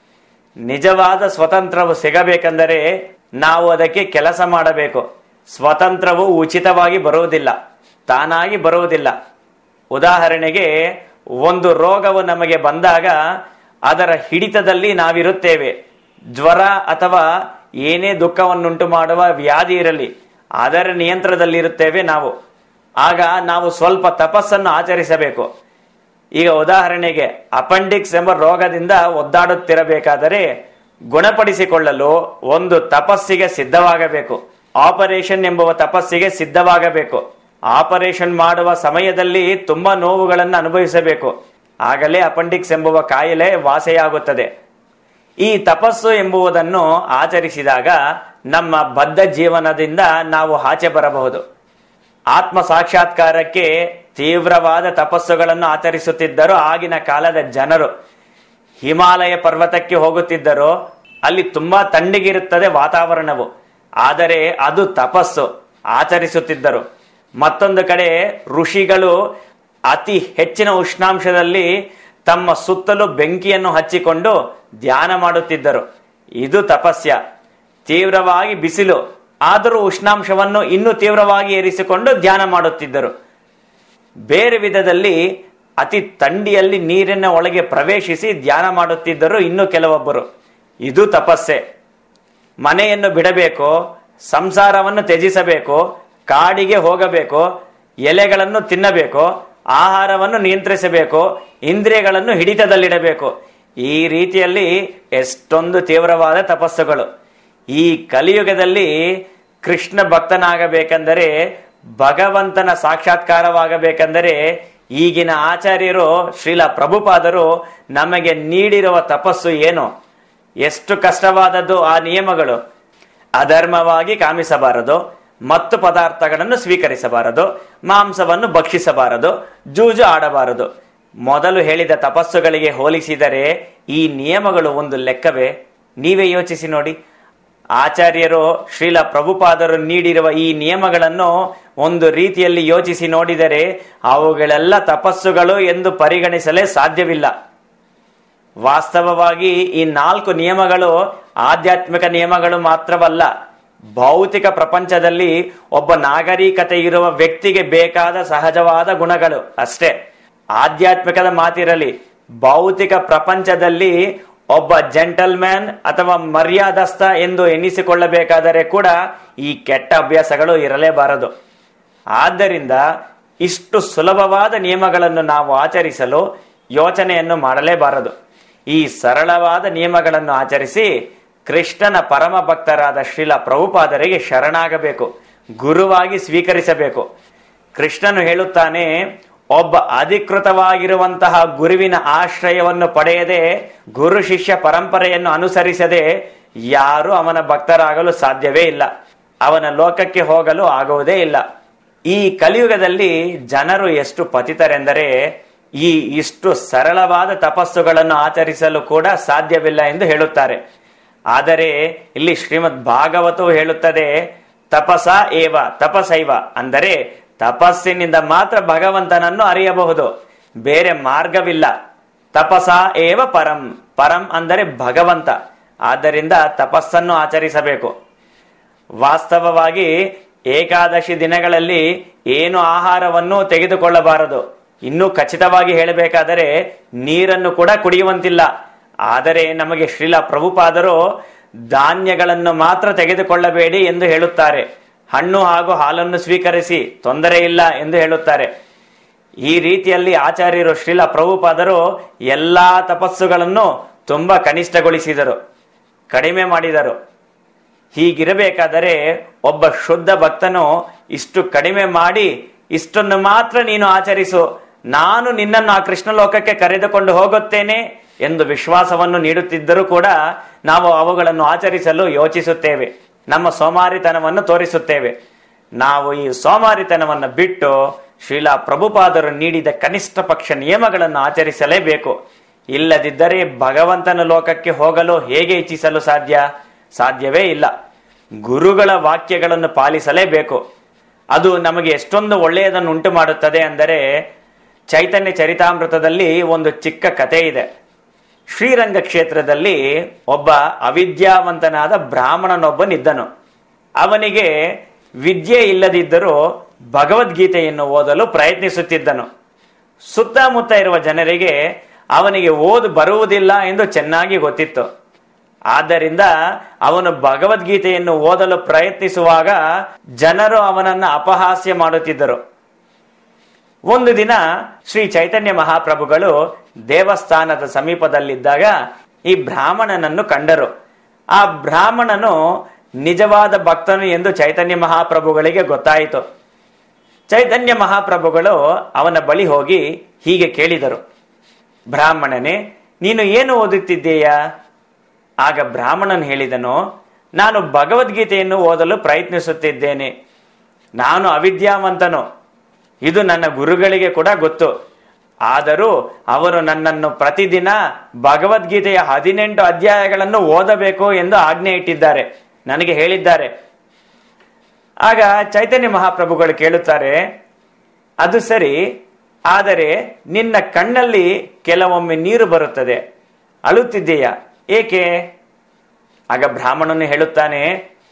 ನಿಜವಾದ ಸ್ವತಂತ್ರವು ಸಿಗಬೇಕೆಂದರೆ ನಾವು ಅದಕ್ಕೆ ಕೆಲಸ ಮಾಡಬೇಕು ಸ್ವತಂತ್ರವು ಉಚಿತವಾಗಿ ಬರುವುದಿಲ್ಲ ತಾನಾಗಿ ಬರುವುದಿಲ್ಲ ಉದಾಹರಣೆಗೆ ಒಂದು ರೋಗವು ನಮಗೆ ಬಂದಾಗ ಅದರ ಹಿಡಿತದಲ್ಲಿ ನಾವಿರುತ್ತೇವೆ ಜ್ವರ ಅಥವಾ ಏನೇ ದುಃಖವನ್ನುಂಟು ಮಾಡುವ ವ್ಯಾಧಿ ಇರಲಿ ಅದರ ನಿಯಂತ್ರಣದಲ್ಲಿರುತ್ತೇವೆ ನಾವು ಆಗ ನಾವು ಸ್ವಲ್ಪ ತಪಸ್ಸನ್ನು ಆಚರಿಸಬೇಕು ಈಗ ಉದಾಹರಣೆಗೆ ಅಪೆಂಡಿಕ್ಸ್ ಎಂಬ ರೋಗದಿಂದ ಒದ್ದಾಡುತ್ತಿರಬೇಕಾದರೆ ಗುಣಪಡಿಸಿಕೊಳ್ಳಲು ಒಂದು ತಪಸ್ಸಿಗೆ ಸಿದ್ಧವಾಗಬೇಕು ಆಪರೇಷನ್ ಎಂಬುವ ತಪಸ್ಸಿಗೆ ಸಿದ್ಧವಾಗಬೇಕು ಆಪರೇಷನ್ ಮಾಡುವ ಸಮಯದಲ್ಲಿ ತುಂಬಾ ನೋವುಗಳನ್ನು ಅನುಭವಿಸಬೇಕು ಆಗಲೇ ಅಪೆಂಡಿಕ್ಸ್ ಎಂಬುವ ಕಾಯಿಲೆ ವಾಸೆಯಾಗುತ್ತದೆ ಈ ತಪಸ್ಸು ಎಂಬುವುದನ್ನು ಆಚರಿಸಿದಾಗ ನಮ್ಮ ಬದ್ಧ ಜೀವನದಿಂದ ನಾವು ಆಚೆ ಬರಬಹುದು ಆತ್ಮ ಸಾಕ್ಷಾತ್ಕಾರಕ್ಕೆ ತೀವ್ರವಾದ ತಪಸ್ಸುಗಳನ್ನು ಆಚರಿಸುತ್ತಿದ್ದರು ಆಗಿನ ಕಾಲದ ಜನರು ಹಿಮಾಲಯ ಪರ್ವತಕ್ಕೆ ಹೋಗುತ್ತಿದ್ದರು ಅಲ್ಲಿ ತುಂಬಾ ತಣ್ಣಗಿರುತ್ತದೆ ವಾತಾವರಣವು ಆದರೆ ಅದು ತಪಸ್ಸು ಆಚರಿಸುತ್ತಿದ್ದರು ಮತ್ತೊಂದು ಕಡೆ ಋಷಿಗಳು ಅತಿ ಹೆಚ್ಚಿನ ಉಷ್ಣಾಂಶದಲ್ಲಿ ತಮ್ಮ ಸುತ್ತಲೂ ಬೆಂಕಿಯನ್ನು ಹಚ್ಚಿಕೊಂಡು ಧ್ಯಾನ ಮಾಡುತ್ತಿದ್ದರು ಇದು ತಪಸ್ಯ ತೀವ್ರವಾಗಿ ಬಿಸಿಲು ಆದರೂ ಉಷ್ಣಾಂಶವನ್ನು ಇನ್ನೂ ತೀವ್ರವಾಗಿ ಏರಿಸಿಕೊಂಡು ಧ್ಯಾನ ಮಾಡುತ್ತಿದ್ದರು ಬೇರೆ ವಿಧದಲ್ಲಿ ಅತಿ ಥಂಡಿಯಲ್ಲಿ ನೀರಿನ ಒಳಗೆ ಪ್ರವೇಶಿಸಿ ಧ್ಯಾನ ಮಾಡುತ್ತಿದ್ದರು ಇನ್ನು ಕೆಲವೊಬ್ಬರು ಇದು ತಪಸ್ಸೆ ಮನೆಯನ್ನು ಬಿಡಬೇಕು ಸಂಸಾರವನ್ನು ತ್ಯಜಿಸಬೇಕು ಕಾಡಿಗೆ ಹೋಗಬೇಕು ಎಲೆಗಳನ್ನು ತಿನ್ನಬೇಕು ಆಹಾರವನ್ನು ನಿಯಂತ್ರಿಸಬೇಕು ಇಂದ್ರಿಯಗಳನ್ನು ಹಿಡಿತದಲ್ಲಿಡಬೇಕು ಈ ರೀತಿಯಲ್ಲಿ ಎಷ್ಟೊಂದು ತೀವ್ರವಾದ ತಪಸ್ಸುಗಳು ಈ ಕಲಿಯುಗದಲ್ಲಿ ಕೃಷ್ಣ ಭಕ್ತನಾಗಬೇಕೆಂದರೆ ಭಗವಂತನ ಸಾಕ್ಷಾತ್ಕಾರವಾಗಬೇಕೆಂದರೆ ಈಗಿನ ಆಚಾರ್ಯರು ಶ್ರೀಲ ಪ್ರಭುಪಾದರು ನಮಗೆ ನೀಡಿರುವ ತಪಸ್ಸು ಏನು ಎಷ್ಟು ಕಷ್ಟವಾದದ್ದು ಆ ನಿಯಮಗಳು ಅಧರ್ಮವಾಗಿ ಕಾಮಿಸಬಾರದು ಮತ್ತು ಪದಾರ್ಥಗಳನ್ನು ಸ್ವೀಕರಿಸಬಾರದು ಮಾಂಸವನ್ನು ಭಕ್ಷಿಸಬಾರದು ಜೂಜು ಆಡಬಾರದು ಮೊದಲು ಹೇಳಿದ ತಪಸ್ಸುಗಳಿಗೆ ಹೋಲಿಸಿದರೆ ಈ ನಿಯಮಗಳು ಒಂದು ಲೆಕ್ಕವೇ ನೀವೇ ಯೋಚಿಸಿ ನೋಡಿ ಆಚಾರ್ಯರು ಶ್ರೀಲ ಪ್ರಭುಪಾದರು ನೀಡಿರುವ ಈ ನಿಯಮಗಳನ್ನು ಒಂದು ರೀತಿಯಲ್ಲಿ ಯೋಚಿಸಿ ನೋಡಿದರೆ ಅವುಗಳೆಲ್ಲ ತಪಸ್ಸುಗಳು ಎಂದು ಪರಿಗಣಿಸಲೇ ಸಾಧ್ಯವಿಲ್ಲ ವಾಸ್ತವವಾಗಿ ಈ ನಾಲ್ಕು ನಿಯಮಗಳು ಆಧ್ಯಾತ್ಮಿಕ ನಿಯಮಗಳು ಮಾತ್ರವಲ್ಲ ಭೌತಿಕ ಪ್ರಪಂಚದಲ್ಲಿ ಒಬ್ಬ ನಾಗರಿಕತೆ ಇರುವ ವ್ಯಕ್ತಿಗೆ ಬೇಕಾದ ಸಹಜವಾದ ಗುಣಗಳು ಅಷ್ಟೇ ಆಧ್ಯಾತ್ಮಿಕದ ಮಾತಿರಲಿ ಭೌತಿಕ ಪ್ರಪಂಚದಲ್ಲಿ ಒಬ್ಬ ಜೆಂಟಲ್ಮ್ಯಾನ್ ಅಥವಾ ಮರ್ಯಾದಸ್ಥ ಎಂದು ಎನ್ನಿಸಿಕೊಳ್ಳಬೇಕಾದರೆ ಕೂಡ ಈ ಕೆಟ್ಟ ಅಭ್ಯಾಸಗಳು ಇರಲೇಬಾರದು ಆದ್ದರಿಂದ ಇಷ್ಟು ಸುಲಭವಾದ ನಿಯಮಗಳನ್ನು ನಾವು ಆಚರಿಸಲು ಯೋಚನೆಯನ್ನು ಮಾಡಲೇಬಾರದು ಈ ಸರಳವಾದ ನಿಯಮಗಳನ್ನು ಆಚರಿಸಿ ಕೃಷ್ಣನ ಪರಮ ಭಕ್ತರಾದ ಶ್ರೀಲ ಪ್ರಭುಪಾದರಿಗೆ ಶರಣಾಗಬೇಕು ಗುರುವಾಗಿ ಸ್ವೀಕರಿಸಬೇಕು ಕೃಷ್ಣನು ಹೇಳುತ್ತಾನೆ ಒಬ್ಬ ಅಧಿಕೃತವಾಗಿರುವಂತಹ ಗುರುವಿನ ಆಶ್ರಯವನ್ನು ಪಡೆಯದೆ ಗುರು ಶಿಷ್ಯ ಪರಂಪರೆಯನ್ನು ಅನುಸರಿಸದೆ ಯಾರು ಅವನ ಭಕ್ತರಾಗಲು ಸಾಧ್ಯವೇ ಇಲ್ಲ ಅವನ ಲೋಕಕ್ಕೆ ಹೋಗಲು ಆಗುವುದೇ ಇಲ್ಲ ಈ ಕಲಿಯುಗದಲ್ಲಿ ಜನರು ಎಷ್ಟು ಪತಿತರೆಂದರೆ ಈ ಇಷ್ಟು ಸರಳವಾದ ತಪಸ್ಸುಗಳನ್ನು ಆಚರಿಸಲು ಕೂಡ ಸಾಧ್ಯವಿಲ್ಲ ಎಂದು ಹೇಳುತ್ತಾರೆ ಆದರೆ ಇಲ್ಲಿ ಶ್ರೀಮದ್ ಭಾಗವತವು ಹೇಳುತ್ತದೆ ತಪಸ ಏವ ತಪಸೈವ ಅಂದರೆ ತಪಸ್ಸಿನಿಂದ ಮಾತ್ರ ಭಗವಂತನನ್ನು ಅರಿಯಬಹುದು ಬೇರೆ ಮಾರ್ಗವಿಲ್ಲ ತಪಸ ಏವ ಪರಂ ಪರಂ ಅಂದರೆ ಭಗವಂತ ಆದ್ದರಿಂದ ತಪಸ್ಸನ್ನು ಆಚರಿಸಬೇಕು ವಾಸ್ತವವಾಗಿ ಏಕಾದಶಿ ದಿನಗಳಲ್ಲಿ ಏನು ಆಹಾರವನ್ನು ತೆಗೆದುಕೊಳ್ಳಬಾರದು ಇನ್ನು ಖಚಿತವಾಗಿ ಹೇಳಬೇಕಾದರೆ ನೀರನ್ನು ಕೂಡ ಕುಡಿಯುವಂತಿಲ್ಲ ಆದರೆ ನಮಗೆ ಶ್ರೀಲ ಪ್ರಭುಪಾದರು ಧಾನ್ಯಗಳನ್ನು ಮಾತ್ರ ತೆಗೆದುಕೊಳ್ಳಬೇಡಿ ಎಂದು ಹೇಳುತ್ತಾರೆ ಹಣ್ಣು ಹಾಗೂ ಹಾಲನ್ನು ಸ್ವೀಕರಿಸಿ ತೊಂದರೆ ಇಲ್ಲ ಎಂದು ಹೇಳುತ್ತಾರೆ ಈ ರೀತಿಯಲ್ಲಿ ಆಚಾರ್ಯರು ಶ್ರೀಲ ಪ್ರಭುಪಾದರು ಎಲ್ಲಾ ತಪಸ್ಸುಗಳನ್ನು ತುಂಬಾ ಕನಿಷ್ಠಗೊಳಿಸಿದರು ಕಡಿಮೆ ಮಾಡಿದರು ಹೀಗಿರಬೇಕಾದರೆ ಒಬ್ಬ ಶುದ್ಧ ಭಕ್ತನು ಇಷ್ಟು ಕಡಿಮೆ ಮಾಡಿ ಇಷ್ಟನ್ನು ಮಾತ್ರ ನೀನು ಆಚರಿಸು ನಾನು ನಿನ್ನನ್ನು ಆ ಕೃಷ್ಣ ಲೋಕಕ್ಕೆ ಕರೆದುಕೊಂಡು ಹೋಗುತ್ತೇನೆ ಎಂದು ವಿಶ್ವಾಸವನ್ನು ನೀಡುತ್ತಿದ್ದರೂ ಕೂಡ ನಾವು ಅವುಗಳನ್ನು ಆಚರಿಸಲು ಯೋಚಿಸುತ್ತೇವೆ ನಮ್ಮ ಸೋಮಾರಿತನವನ್ನು ತೋರಿಸುತ್ತೇವೆ ನಾವು ಈ ಸೋಮಾರಿತನವನ್ನು ಬಿಟ್ಟು ಶ್ರೀಲಾ ಪ್ರಭುಪಾದರು ನೀಡಿದ ಕನಿಷ್ಠ ಪಕ್ಷ ನಿಯಮಗಳನ್ನು ಆಚರಿಸಲೇಬೇಕು ಇಲ್ಲದಿದ್ದರೆ ಭಗವಂತನ ಲೋಕಕ್ಕೆ ಹೋಗಲು ಹೇಗೆ ಇಚ್ಛಿಸಲು ಸಾಧ್ಯ ಸಾಧ್ಯವೇ ಇಲ್ಲ ಗುರುಗಳ ವಾಕ್ಯಗಳನ್ನು ಪಾಲಿಸಲೇಬೇಕು ಅದು ನಮಗೆ ಎಷ್ಟೊಂದು ಒಳ್ಳೆಯದನ್ನು ಉಂಟು ಮಾಡುತ್ತದೆ ಅಂದರೆ ಚೈತನ್ಯ ಚರಿತಾಮೃತದಲ್ಲಿ ಒಂದು ಚಿಕ್ಕ ಕತೆ ಇದೆ ಶ್ರೀರಂಗ ಕ್ಷೇತ್ರದಲ್ಲಿ ಒಬ್ಬ ಅವಿದ್ಯಾವಂತನಾದ ಬ್ರಾಹ್ಮಣನೊಬ್ಬನಿದ್ದನು ಅವನಿಗೆ ವಿದ್ಯೆ ಇಲ್ಲದಿದ್ದರೂ ಭಗವದ್ಗೀತೆಯನ್ನು ಓದಲು ಪ್ರಯತ್ನಿಸುತ್ತಿದ್ದನು ಸುತ್ತಮುತ್ತ ಇರುವ ಜನರಿಗೆ ಅವನಿಗೆ ಓದು ಬರುವುದಿಲ್ಲ ಎಂದು ಚೆನ್ನಾಗಿ ಗೊತ್ತಿತ್ತು ಆದ್ದರಿಂದ ಅವನು ಭಗವದ್ಗೀತೆಯನ್ನು ಓದಲು ಪ್ರಯತ್ನಿಸುವಾಗ ಜನರು ಅವನನ್ನು ಅಪಹಾಸ್ಯ ಮಾಡುತ್ತಿದ್ದರು ಒಂದು ದಿನ ಶ್ರೀ ಚೈತನ್ಯ ಮಹಾಪ್ರಭುಗಳು ದೇವಸ್ಥಾನದ ಸಮೀಪದಲ್ಲಿದ್ದಾಗ ಈ ಬ್ರಾಹ್ಮಣನನ್ನು ಕಂಡರು ಆ ಬ್ರಾಹ್ಮಣನು ನಿಜವಾದ ಭಕ್ತನು ಎಂದು ಚೈತನ್ಯ ಮಹಾಪ್ರಭುಗಳಿಗೆ ಗೊತ್ತಾಯಿತು ಚೈತನ್ಯ ಮಹಾಪ್ರಭುಗಳು ಅವನ ಬಳಿ ಹೋಗಿ ಹೀಗೆ ಕೇಳಿದರು ಬ್ರಾಹ್ಮಣನೇ ನೀನು ಏನು ಓದುತ್ತಿದ್ದೀಯಾ ಆಗ ಬ್ರಾಹ್ಮಣನ್ ಹೇಳಿದನು ನಾನು ಭಗವದ್ಗೀತೆಯನ್ನು ಓದಲು ಪ್ರಯತ್ನಿಸುತ್ತಿದ್ದೇನೆ ನಾನು ಅವಿದ್ಯಾವಂತನು ಇದು ನನ್ನ ಗುರುಗಳಿಗೆ ಕೂಡ ಗೊತ್ತು ಆದರೂ ಅವರು ನನ್ನನ್ನು ಪ್ರತಿದಿನ ಭಗವದ್ಗೀತೆಯ ಹದಿನೆಂಟು ಅಧ್ಯಾಯಗಳನ್ನು ಓದಬೇಕು ಎಂದು ಆಜ್ಞೆ ಇಟ್ಟಿದ್ದಾರೆ ನನಗೆ ಹೇಳಿದ್ದಾರೆ ಆಗ ಚೈತನ್ಯ ಮಹಾಪ್ರಭುಗಳು ಕೇಳುತ್ತಾರೆ ಅದು ಸರಿ ಆದರೆ ನಿನ್ನ ಕಣ್ಣಲ್ಲಿ ಕೆಲವೊಮ್ಮೆ ನೀರು ಬರುತ್ತದೆ ಅಳುತ್ತಿದ್ದೀಯಾ ಏಕೆ ಆಗ ಬ್ರಾಹ್ಮಣನು ಹೇಳುತ್ತಾನೆ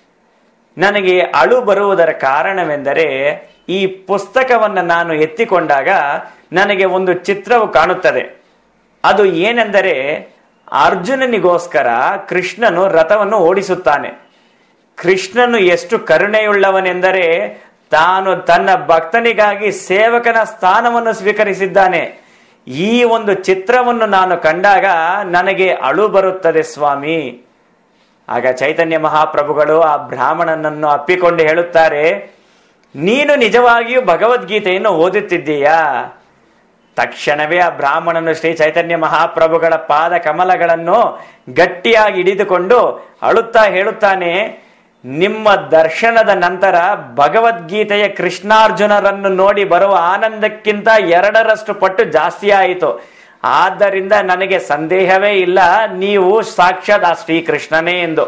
ನನಗೆ ಅಳು ಬರುವುದರ ಕಾರಣವೆಂದರೆ ಈ ಪುಸ್ತಕವನ್ನು ನಾನು ಎತ್ತಿಕೊಂಡಾಗ ನನಗೆ ಒಂದು ಚಿತ್ರವು ಕಾಣುತ್ತದೆ ಅದು ಏನೆಂದರೆ ಅರ್ಜುನನಿಗೋಸ್ಕರ ಕೃಷ್ಣನು ರಥವನ್ನು ಓಡಿಸುತ್ತಾನೆ ಕೃಷ್ಣನು ಎಷ್ಟು ಕರುಣೆಯುಳ್ಳವನೆಂದರೆ ತಾನು ತನ್ನ ಭಕ್ತನಿಗಾಗಿ ಸೇವಕನ ಸ್ಥಾನವನ್ನು ಸ್ವೀಕರಿಸಿದ್ದಾನೆ ಈ ಒಂದು ಚಿತ್ರವನ್ನು ನಾನು ಕಂಡಾಗ ನನಗೆ ಅಳು ಬರುತ್ತದೆ ಸ್ವಾಮಿ ಆಗ ಚೈತನ್ಯ ಮಹಾಪ್ರಭುಗಳು ಆ ಬ್ರಾಹ್ಮಣನನ್ನು ಅಪ್ಪಿಕೊಂಡು ಹೇಳುತ್ತಾರೆ ನೀನು ನಿಜವಾಗಿಯೂ ಭಗವದ್ಗೀತೆಯನ್ನು ಓದುತ್ತಿದ್ದೀಯಾ ತಕ್ಷಣವೇ ಆ ಬ್ರಾಹ್ಮಣನು ಶ್ರೀ ಚೈತನ್ಯ ಮಹಾಪ್ರಭುಗಳ ಪಾದ ಕಮಲಗಳನ್ನು ಗಟ್ಟಿಯಾಗಿ ಹಿಡಿದುಕೊಂಡು ಅಳುತ್ತಾ ಹೇಳುತ್ತಾನೆ ನಿಮ್ಮ ದರ್ಶನದ ನಂತರ ಭಗವದ್ಗೀತೆಯ ಕೃಷ್ಣಾರ್ಜುನರನ್ನು ನೋಡಿ ಬರುವ ಆನಂದಕ್ಕಿಂತ ಎರಡರಷ್ಟು ಪಟ್ಟು ಜಾಸ್ತಿ ಆಯಿತು ಆದ್ದರಿಂದ ನನಗೆ ಸಂದೇಹವೇ ಇಲ್ಲ ನೀವು ಸಾಕ್ಷಾತ್ ಆ ಶ್ರೀಕೃಷ್ಣನೇ ಎಂದು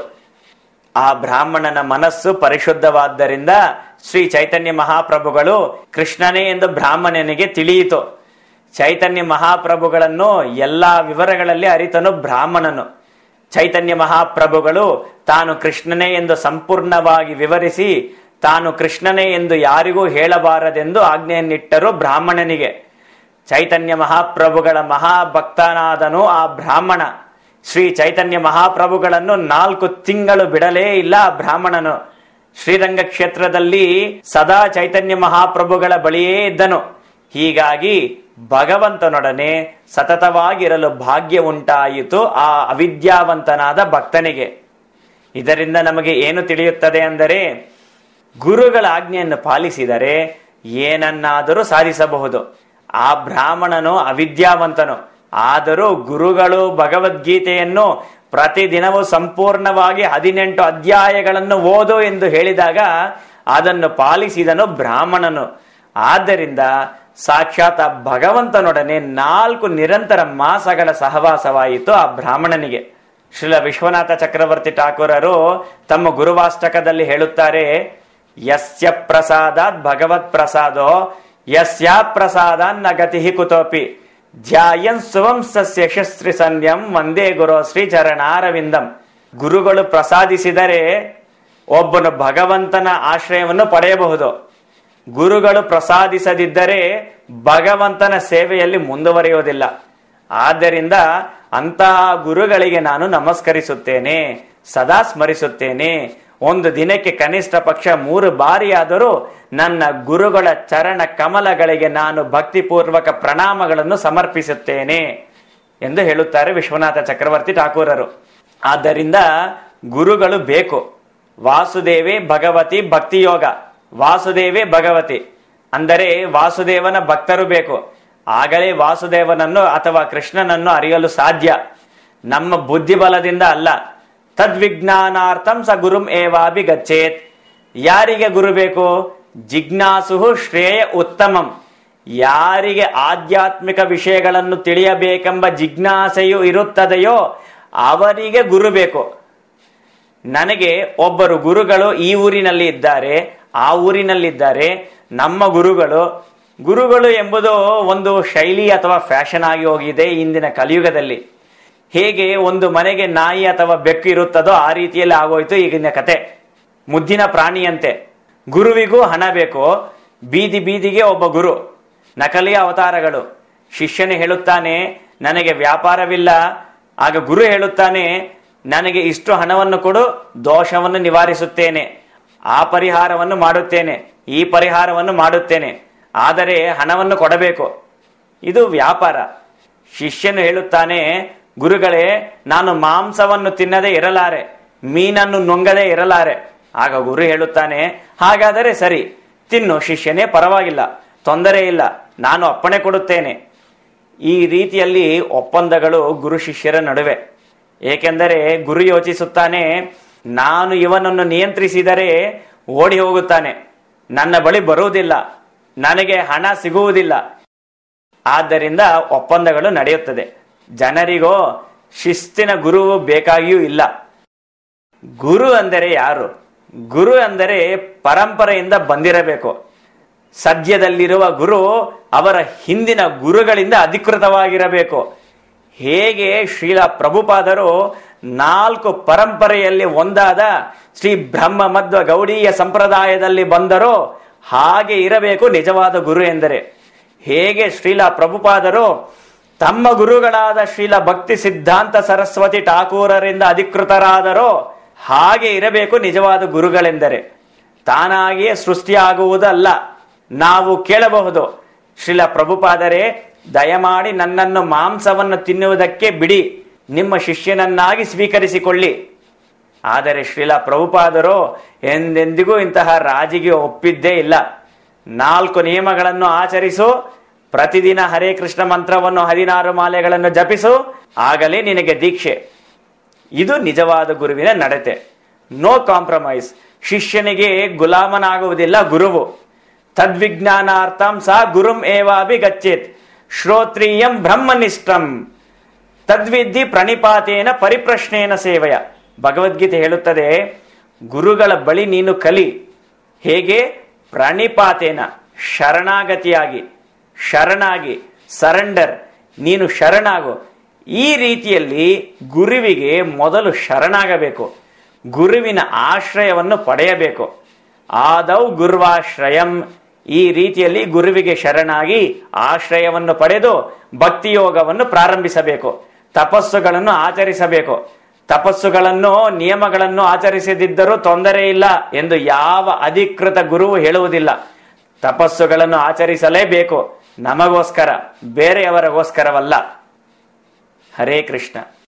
ಆ ಬ್ರಾಹ್ಮಣನ ಮನಸ್ಸು ಪರಿಶುದ್ಧವಾದ್ದರಿಂದ ಶ್ರೀ ಚೈತನ್ಯ ಮಹಾಪ್ರಭುಗಳು ಕೃಷ್ಣನೇ ಎಂದು ಬ್ರಾಹ್ಮಣನಿಗೆ ತಿಳಿಯಿತು ಚೈತನ್ಯ ಮಹಾಪ್ರಭುಗಳನ್ನು ಎಲ್ಲಾ ವಿವರಗಳಲ್ಲಿ ಅರಿತನು ಬ್ರಾಹ್ಮಣನು ಚೈತನ್ಯ ಮಹಾಪ್ರಭುಗಳು ತಾನು ಕೃಷ್ಣನೇ ಎಂದು ಸಂಪೂರ್ಣವಾಗಿ ವಿವರಿಸಿ ತಾನು ಕೃಷ್ಣನೇ ಎಂದು ಯಾರಿಗೂ ಹೇಳಬಾರದೆಂದು ಆಜ್ಞೆಯನ್ನಿಟ್ಟರು ಬ್ರಾಹ್ಮಣನಿಗೆ ಚೈತನ್ಯ ಮಹಾಪ್ರಭುಗಳ ಮಹಾಭಕ್ತನಾದನು ಆ ಬ್ರಾಹ್ಮಣ ಶ್ರೀ ಚೈತನ್ಯ ಮಹಾಪ್ರಭುಗಳನ್ನು ನಾಲ್ಕು ತಿಂಗಳು ಬಿಡಲೇ ಇಲ್ಲ ಆ ಬ್ರಾಹ್ಮಣನು ಶ್ರೀರಂಗ ಕ್ಷೇತ್ರದಲ್ಲಿ ಸದಾ ಚೈತನ್ಯ ಮಹಾಪ್ರಭುಗಳ ಬಳಿಯೇ ಇದ್ದನು ಹೀಗಾಗಿ ಭಗವಂತನೊಡನೆ ಸತತವಾಗಿರಲು ಭಾಗ್ಯ ಉಂಟಾಯಿತು ಆ ಅವಿದ್ಯಾವಂತನಾದ ಭಕ್ತನಿಗೆ ಇದರಿಂದ ನಮಗೆ ಏನು ತಿಳಿಯುತ್ತದೆ ಅಂದರೆ ಗುರುಗಳ ಆಜ್ಞೆಯನ್ನು ಪಾಲಿಸಿದರೆ ಏನನ್ನಾದರೂ ಸಾಧಿಸಬಹುದು ಆ ಬ್ರಾಹ್ಮಣನು ಅವಿದ್ಯಾವಂತನು ಆದರೂ ಗುರುಗಳು ಭಗವದ್ಗೀತೆಯನ್ನು ಪ್ರತಿದಿನವೂ ಸಂಪೂರ್ಣವಾಗಿ ಹದಿನೆಂಟು ಅಧ್ಯಾಯಗಳನ್ನು ಓದು ಎಂದು ಹೇಳಿದಾಗ ಅದನ್ನು ಪಾಲಿಸಿದನು ಬ್ರಾಹ್ಮಣನು ಆದ್ದರಿಂದ ಸಾಕ್ಷಾತ್ ಆ ಭಗವಂತನೊಡನೆ ನಾಲ್ಕು ನಿರಂತರ ಮಾಸಗಳ ಸಹವಾಸವಾಯಿತು ಆ ಬ್ರಾಹ್ಮಣನಿಗೆ ಶ್ರೀಲ ವಿಶ್ವನಾಥ ಚಕ್ರವರ್ತಿ ಠಾಕೂರರು ತಮ್ಮ ಗುರುವಾಷ್ಟಕದಲ್ಲಿ ಹೇಳುತ್ತಾರೆ ಯಸ್ಯ ಪ್ರಸಾದಾತ್ ಭಗವತ್ ಪ್ರಸಾದೋ ಯಸ್ಯ ಪ್ರಸಾದಾನ್ ನ ಗತಿ ಕುತೋಪಿ ಧ್ಯಾಯನ್ ಸುವಂ ಸಸ್ಯ ಯಶಸ್ವಿ ಸಂಧ್ಯಂ ಒಂದೇ ಗುರು ಶ್ರೀ ಚರಣಾರವಿಂದಂ ಗುರುಗಳು ಪ್ರಸಾದಿಸಿದರೆ ಒಬ್ಬನು ಭಗವಂತನ ಆಶ್ರಯವನ್ನು ಪಡೆಯಬಹುದು ಗುರುಗಳು ಪ್ರಸಾದಿಸದಿದ್ದರೆ ಭಗವಂತನ ಸೇವೆಯಲ್ಲಿ ಮುಂದುವರಿಯುವುದಿಲ್ಲ ಆದ್ದರಿಂದ ಅಂತಹ ಗುರುಗಳಿಗೆ ನಾನು ನಮಸ್ಕರಿಸುತ್ತೇನೆ ಸದಾ ಸ್ಮರಿಸುತ್ತೇನೆ ಒಂದು ದಿನಕ್ಕೆ ಕನಿಷ್ಠ ಪಕ್ಷ ಮೂರು ಬಾರಿಯಾದರೂ ನನ್ನ ಗುರುಗಳ ಚರಣ ಕಮಲಗಳಿಗೆ ನಾನು ಭಕ್ತಿಪೂರ್ವಕ ಪ್ರಣಾಮಗಳನ್ನು ಸಮರ್ಪಿಸುತ್ತೇನೆ ಎಂದು ಹೇಳುತ್ತಾರೆ ವಿಶ್ವನಾಥ ಚಕ್ರವರ್ತಿ ಠಾಕೂರರು ಆದ್ದರಿಂದ ಗುರುಗಳು ಬೇಕು ವಾಸುದೇವೇ ಭಗವತಿ ಭಕ್ತಿಯೋಗ ವಾಸುದೇವೇ ಭಗವತಿ ಅಂದರೆ ವಾಸುದೇವನ ಭಕ್ತರು ಬೇಕು ಆಗಲೇ ವಾಸುದೇವನನ್ನು ಅಥವಾ ಕೃಷ್ಣನನ್ನು ಅರಿಯಲು ಸಾಧ್ಯ ನಮ್ಮ ಬುದ್ಧಿಬಲದಿಂದ ಅಲ್ಲ ತದ್ವಿಜ್ಞಾನಾರ್ಥಂ ಸ ಗುರುಂ ಏವಾಭಿ ಗಚ್ಚೇತ್ ಯಾರಿಗೆ ಗುರು ಬೇಕು ಜಿಜ್ಞಾಸು ಶ್ರೇಯ ಉತ್ತಮಂ ಯಾರಿಗೆ ಆಧ್ಯಾತ್ಮಿಕ ವಿಷಯಗಳನ್ನು ತಿಳಿಯಬೇಕೆಂಬ ಜಿಜ್ಞಾಸೆಯು ಇರುತ್ತದೆಯೋ ಅವರಿಗೆ ಗುರು ಬೇಕು ನನಗೆ ಒಬ್ಬರು ಗುರುಗಳು ಈ ಊರಿನಲ್ಲಿ ಇದ್ದಾರೆ ಆ ಊರಿನಲ್ಲಿದ್ದಾರೆ ನಮ್ಮ ಗುರುಗಳು ಗುರುಗಳು ಎಂಬುದು ಒಂದು ಶೈಲಿ ಅಥವಾ ಫ್ಯಾಷನ್ ಆಗಿ ಹೋಗಿದೆ ಇಂದಿನ ಕಲಿಯುಗದಲ್ಲಿ ಹೇಗೆ ಒಂದು ಮನೆಗೆ ನಾಯಿ ಅಥವಾ ಬೆಕ್ಕು ಇರುತ್ತದೋ ಆ ರೀತಿಯಲ್ಲಿ ಆಗೋಯ್ತು ಈಗಿನ ಕತೆ ಮುದ್ದಿನ ಪ್ರಾಣಿಯಂತೆ ಗುರುವಿಗೂ ಹಣ ಬೇಕು ಬೀದಿ ಬೀದಿಗೆ ಒಬ್ಬ ಗುರು ನಕಲಿ ಅವತಾರಗಳು ಶಿಷ್ಯನು ಹೇಳುತ್ತಾನೆ ನನಗೆ ವ್ಯಾಪಾರವಿಲ್ಲ ಆಗ ಗುರು ಹೇಳುತ್ತಾನೆ ನನಗೆ ಇಷ್ಟು ಹಣವನ್ನು ಕೊಡು ದೋಷವನ್ನು ನಿವಾರಿಸುತ್ತೇನೆ ಆ ಪರಿಹಾರವನ್ನು ಮಾಡುತ್ತೇನೆ ಈ ಪರಿಹಾರವನ್ನು ಮಾಡುತ್ತೇನೆ ಆದರೆ ಹಣವನ್ನು ಕೊಡಬೇಕು ಇದು ವ್ಯಾಪಾರ ಶಿಷ್ಯನು ಹೇಳುತ್ತಾನೆ ಗುರುಗಳೇ ನಾನು ಮಾಂಸವನ್ನು ತಿನ್ನದೆ ಇರಲಾರೆ ಮೀನನ್ನು ನುಂಗದೆ ಇರಲಾರೆ ಆಗ ಗುರು ಹೇಳುತ್ತಾನೆ ಹಾಗಾದರೆ ಸರಿ ತಿನ್ನು ಶಿಷ್ಯನೇ ಪರವಾಗಿಲ್ಲ ತೊಂದರೆ ಇಲ್ಲ ನಾನು ಅಪ್ಪಣೆ ಕೊಡುತ್ತೇನೆ ಈ ರೀತಿಯಲ್ಲಿ ಒಪ್ಪಂದಗಳು ಗುರು ಶಿಷ್ಯರ ನಡುವೆ ಏಕೆಂದರೆ ಗುರು ಯೋಚಿಸುತ್ತಾನೆ ನಾನು ಇವನನ್ನು ನಿಯಂತ್ರಿಸಿದರೆ ಓಡಿ ಹೋಗುತ್ತಾನೆ ನನ್ನ ಬಳಿ ಬರುವುದಿಲ್ಲ ನನಗೆ ಹಣ ಸಿಗುವುದಿಲ್ಲ ಆದ್ದರಿಂದ ಒಪ್ಪಂದಗಳು ನಡೆಯುತ್ತದೆ ಜನರಿಗೋ ಶಿಸ್ತಿನ ಗುರುವು ಬೇಕಾಗಿಯೂ ಇಲ್ಲ ಗುರು ಅಂದರೆ ಯಾರು ಗುರು ಅಂದರೆ ಪರಂಪರೆಯಿಂದ ಬಂದಿರಬೇಕು ಸದ್ಯದಲ್ಲಿರುವ ಗುರು ಅವರ ಹಿಂದಿನ ಗುರುಗಳಿಂದ ಅಧಿಕೃತವಾಗಿರಬೇಕು ಹೇಗೆ ಶ್ರೀಲ ಪ್ರಭುಪಾದರು ನಾಲ್ಕು ಪರಂಪರೆಯಲ್ಲಿ ಒಂದಾದ ಶ್ರೀ ಬ್ರಹ್ಮ ಮಧ್ವ ಗೌಡೀಯ ಸಂಪ್ರದಾಯದಲ್ಲಿ ಬಂದರೋ ಹಾಗೆ ಇರಬೇಕು ನಿಜವಾದ ಗುರು ಎಂದರೆ ಹೇಗೆ ಶ್ರೀಲ ಪ್ರಭುಪಾದರು ತಮ್ಮ ಗುರುಗಳಾದ ಶ್ರೀಲ ಭಕ್ತಿ ಸಿದ್ಧಾಂತ ಸರಸ್ವತಿ ಠಾಕೂರರಿಂದ ಅಧಿಕೃತರಾದರೋ ಹಾಗೆ ಇರಬೇಕು ನಿಜವಾದ ಗುರುಗಳೆಂದರೆ ತಾನಾಗಿಯೇ ಸೃಷ್ಟಿಯಾಗುವುದಲ್ಲ ನಾವು ಕೇಳಬಹುದು ಶ್ರೀಲ ಪ್ರಭುಪಾದರೆ ದಯಮಾಡಿ ನನ್ನನ್ನು ಮಾಂಸವನ್ನು ತಿನ್ನುವುದಕ್ಕೆ ಬಿಡಿ ನಿಮ್ಮ ಶಿಷ್ಯನನ್ನಾಗಿ ಸ್ವೀಕರಿಸಿಕೊಳ್ಳಿ ಆದರೆ ಶ್ರೀಲ ಪ್ರಭುಪಾದರು ಎಂದೆಂದಿಗೂ ಇಂತಹ ರಾಜಿಗೆ ಒಪ್ಪಿದ್ದೇ ಇಲ್ಲ ನಾಲ್ಕು ನಿಯಮಗಳನ್ನು ಆಚರಿಸು ಪ್ರತಿದಿನ ಹರೇ ಕೃಷ್ಣ ಮಂತ್ರವನ್ನು ಹದಿನಾರು ಮಾಲೆಗಳನ್ನು ಜಪಿಸು ಆಗಲೇ ನಿನಗೆ ದೀಕ್ಷೆ ಇದು ನಿಜವಾದ ಗುರುವಿನ ನಡತೆ ನೋ ಕಾಂಪ್ರಮೈಸ್ ಶಿಷ್ಯನಿಗೆ ಗುಲಾಮನಾಗುವುದಿಲ್ಲ ಗುರುವು ತದ್ವಿಜ್ಞಾನಾರ್ಥಂ ಸಹ ಗುರುಂ ಏವಾಭಿ ಗಚ್ಚೇತ್ ಶ್ರೋತ್ರಿಯಂ ಬ್ರಹ್ಮನಿಷ್ಠಂ ತದ್ವಿದ್ಧಿ ಪ್ರಣಿಪಾತೇನ ಪರಿಪ್ರಶ್ನೇನ ಸೇವೆಯ ಭಗವದ್ಗೀತೆ ಹೇಳುತ್ತದೆ ಗುರುಗಳ ಬಳಿ ನೀನು ಕಲಿ ಹೇಗೆ ಪ್ರಣಿಪಾತೇನ ಶರಣಾಗತಿಯಾಗಿ ಶರಣಾಗಿ ಸರೆಂಡರ್ ನೀನು ಶರಣಾಗು ಈ ರೀತಿಯಲ್ಲಿ ಗುರುವಿಗೆ ಮೊದಲು ಶರಣಾಗಬೇಕು ಗುರುವಿನ ಆಶ್ರಯವನ್ನು ಪಡೆಯಬೇಕು ಆದೌ ಗುರ್ವಾಶ್ರಯಂ ಈ ರೀತಿಯಲ್ಲಿ ಗುರುವಿಗೆ ಶರಣಾಗಿ ಆಶ್ರಯವನ್ನು ಪಡೆದು ಭಕ್ತಿಯೋಗವನ್ನು ಪ್ರಾರಂಭಿಸಬೇಕು ತಪಸ್ಸುಗಳನ್ನು ಆಚರಿಸಬೇಕು ತಪಸ್ಸುಗಳನ್ನು ನಿಯಮಗಳನ್ನು ಆಚರಿಸದಿದ್ದರೂ ತೊಂದರೆ ಇಲ್ಲ ಎಂದು ಯಾವ ಅಧಿಕೃತ ಗುರುವು ಹೇಳುವುದಿಲ್ಲ ತಪಸ್ಸುಗಳನ್ನು ಆಚರಿಸಲೇಬೇಕು ನಮಗೋಸ್ಕರ ಬೇರೆಯವರಿಗೋಸ್ಕರವಲ್ಲ ಹರೇ ಕೃಷ್ಣ